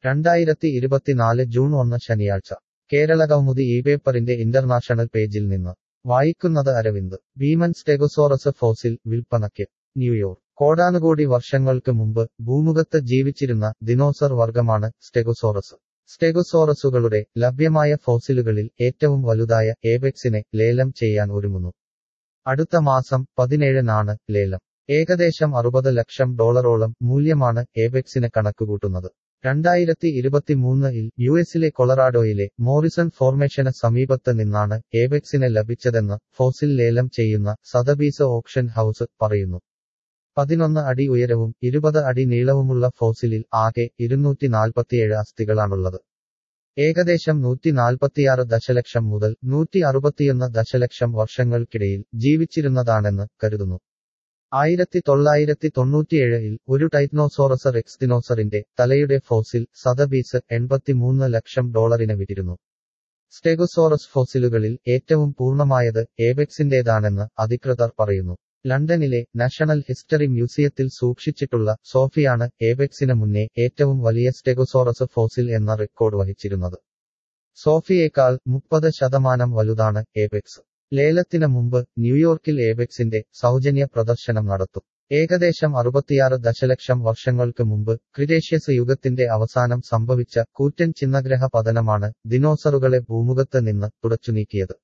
രണ്ടായിരത്തി ഇരുപത്തിനാല് ജൂൺ ഒന്ന് ശനിയാഴ്ച കേരള കൗമുദി ഈ പേപ്പറിന്റെ ഇന്റർനാഷണൽ പേജിൽ നിന്ന് വായിക്കുന്നത് അരവിന്ദ് ഭീമൻ സ്റ്റെഗോസോറസ് ഫോസിൽ വിൽപ്പനയ്ക്ക് ന്യൂയോർക്ക് കോടാനുകോടി വർഷങ്ങൾക്ക് മുമ്പ് ഭൂമുഖത്ത് ജീവിച്ചിരുന്ന ദിനോസർ വർഗമാണ് സ്റ്റെഗോസോറസ് സ്റ്റെഗോസോറസുകളുടെ ലഭ്യമായ ഫോസിലുകളിൽ ഏറ്റവും വലുതായ ഏബെക്സിനെ ലേലം ചെയ്യാൻ ഒരുങ്ങുന്നു അടുത്ത മാസം പതിനേഴിനാണ് ലേലം ഏകദേശം അറുപത് ലക്ഷം ഡോളറോളം മൂല്യമാണ് ഏബെക്സിന് കണക്കുകൂട്ടുന്നത് രണ്ടായിരത്തി ഇരുപത്തിമൂന്നിൽ യു എസിലെ കൊളറാഡോയിലെ മോറിസൺ ഫോർമേഷന് സമീപത്ത് നിന്നാണ് ഏബെക്സിന് ലഭിച്ചതെന്ന് ഫോസിൽ ലേലം ചെയ്യുന്ന സതബീസ് ഓപ്ഷൻ ഹൌസ് പറയുന്നു പതിനൊന്ന് അടി ഉയരവും ഇരുപത് അടി നീളവുമുള്ള ഫോസിലിൽ ആകെ ഇരുന്നൂറ്റി നാൽപ്പത്തിയേഴ് അസ്ഥികളാണുള്ളത് ഏകദേശം നൂറ്റി നാൽപ്പത്തിയാറ് ദശലക്ഷം മുതൽ നൂറ്റി അറുപത്തിയൊന്ന് ദശലക്ഷം വർഷങ്ങൾക്കിടയിൽ ജീവിച്ചിരുന്നതാണെന്ന് കരുതുന്നു ആയിരത്തി തൊള്ളായിരത്തി തൊണ്ണൂറ്റിയേഴിൽ ഒരു ടൈറ്റ്നോസോറസ് റെക്സ്തിനോസറിന്റെ തലയുടെ ഫോസിൽ സതബീസ് എൺപത്തിമൂന്ന് ലക്ഷം ഡോളറിന് വിറ്റിരുന്നു സ്റ്റെഗോസോറസ് ഫോസിലുകളിൽ ഏറ്റവും പൂർണ്ണമായത് ഏബെക്സിന്റേതാണെന്ന് അധികൃതർ പറയുന്നു ലണ്ടനിലെ നാഷണൽ ഹിസ്റ്ററി മ്യൂസിയത്തിൽ സൂക്ഷിച്ചിട്ടുള്ള സോഫിയാണ് ഏബെക്സിന് മുന്നേ ഏറ്റവും വലിയ സ്റ്റെഗോസോറസ് ഫോസിൽ എന്ന റെക്കോർഡ് വഹിച്ചിരുന്നത് സോഫിയേക്കാൾ മുപ്പത് ശതമാനം വലുതാണ് ഏബെക്സ് ലേലത്തിന് മുമ്പ് ന്യൂയോർക്കിൽ ഏബെക്സിന്റെ സൗജന്യ പ്രദർശനം നടത്തും ഏകദേശം അറുപത്തിയാറ് ദശലക്ഷം വർഷങ്ങൾക്ക് മുമ്പ് ക്രിറ്റേഷ്യസ് യുഗത്തിന്റെ അവസാനം സംഭവിച്ച കൂറ്റൻ ചിന്നഗ്രഹ പതനമാണ് ദിനോസറുകളെ ഭൂമുഖത്ത് നിന്ന് തുടച്ചുനീക്കിയത്